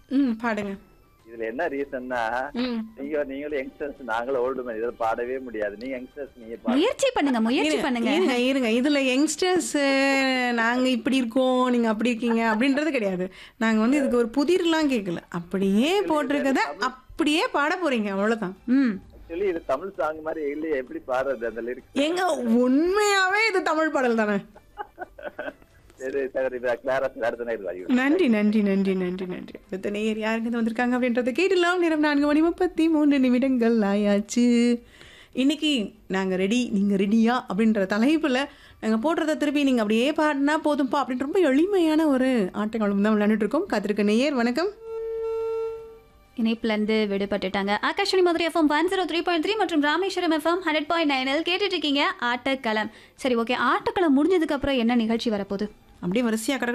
ம் பாடுங்க இதுல என்ன ரீசன்னா ம் நீங்க நீங்களும் யங்ஸ்டர்ஸ் நாங்களும் ஓல்டு மேன் இதுல பாடவே முடியாது நீங்க யங்ஸ்டர்ஸ் நீங்க பாடு முயற்சி பண்ணுங்க முயற்சி பண்ணுங்க இருங்க இருங்க இதுல யங்ஸ்டர்ஸ் நாங்க இப்படி இருக்கோம் நீங்க அப்படி இருக்கீங்க அப்படின்றது கிடையாது நாங்க வந்து இதுக்கு ஒரு புதிர்லாம் கேட்கல அப்படியே போட்டிருக்கத அப்படியே பாட போறீங்க அவ்வளவுதான் ம் ஆக்சுவலி இது தமிழ் சாங் மாதிரி இல்லையே எப்படி பாடுறது அந்த லிரிக்ஸ் எங்க உண்மையாவே இது தமிழ் பாடல் தானே சரி சரி கிளாரஸ் அடுத்த நேரம் வாயு நன்றி நன்றி நன்றி நன்றி நன்றி அடுத்த நேயர் யாருங்க வந்திருக்காங்க அப்படின்றத கேட்டுலாம் நேரம் நான்கு மணி முப்பத்தி மூணு நிமிடங்கள் ஆயாச்சு இன்னைக்கு நாங்கள் ரெடி நீங்கள் ரெடியா அப்படின்ற தலைப்பில் நாங்கள் போடுறத திருப்பி நீங்கள் அப்படியே பாடினா போதும்ப்பா அப்படின்ற ரொம்ப எளிமையான ஒரு ஆட்டங்களும் தான் விளையாண்டுட்டு இருக்கோம் காத்திருக்க நேயர் வணக்கம் இணைப்புல இருந்து விடுபட்டுட்டாங்க Akashvani Madurai FM one zero three point three மற்றும் ராமேஸ்வரம் எஃப்எம் ஹண்ட்ரட் பாயிண்ட் நைனில் கேட்டுட்டு இருக்கீங்க ஆட்டக்களம் சரி ஓகே ஆட்டக்களம் முடிஞ்சதுக்கு அப்புறம் என்ன நிகழ்ச்சி வரப்போகுது அப்படியே வரிசையாக